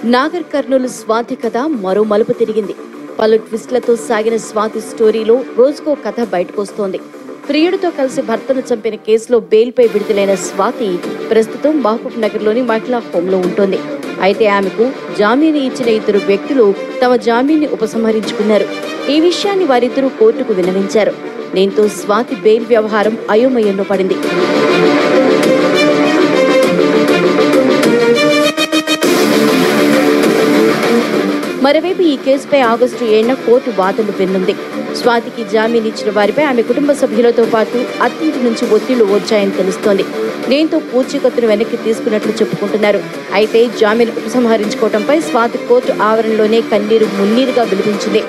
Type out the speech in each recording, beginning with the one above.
నాగర్ కర్నూలు స్వాతి కథ మరో మలుపు తిరిగింది పలు ట్విస్ట్లతో సాగిన స్వాతి స్టోరీలో రోజుకో కథ బయటకొస్తోంది ప్రియుడితో కలిసి భర్తను చంపిన కేసులో బెయిల్పై విడుదలైన స్వాతి ప్రస్తుతం మహబూబ్ నగర్లోని మహిళా హోంలో ఉంటుంది అయితే ఆమెకు జామీను ఇచ్చిన ఇద్దరు వ్యక్తులు తమ జామీన్ని ఉపసంహరించుకున్నారు ఈ విషయాన్ని వారిద్దరూ కోర్టుకు విన్నవించారు దీంతో స్వాతి బెయిల్ వ్యవహారం అయోమయంలో పడింది మరోవైపు ఈ కేసుపై ఆగస్టు ఏడున కోర్టు వాదనలు వినుంది స్వాతికి జామీన్ ఇచ్చిన వారిపై ఆమె కుటుంబ సభ్యులతో పాటు అత్తింటి నుంచి ఒత్తిళ్లు వచ్చాయని తెలుస్తోంది దీంతో పూచీకత్తును వెనక్కి తీసుకున్నట్లు చెప్పుకుంటున్నారు అయితే జామీన్ ఉపసంహరించుకోవడంపై స్వాతి కోర్టు ఆవరణలోనే కన్నీరు మున్నీరుగా వినిపించింది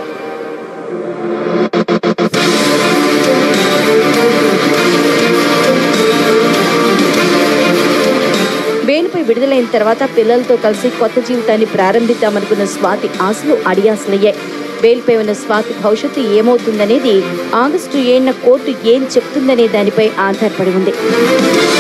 బెయిల్పై విడుదలైన తర్వాత పిల్లలతో కలిసి కొత్త జీవితాన్ని ప్రారంభిద్దామనుకున్న స్వాతి ఆశలు అడియాసలయ్యాయి బెయిల్పై ఉన్న స్వాతి భవిష్యత్తు ఏమవుతుందనేది ఆగస్టు ఏడున కోర్టు ఏం చెప్తుందనే దానిపై ఆధారపడి ఉంది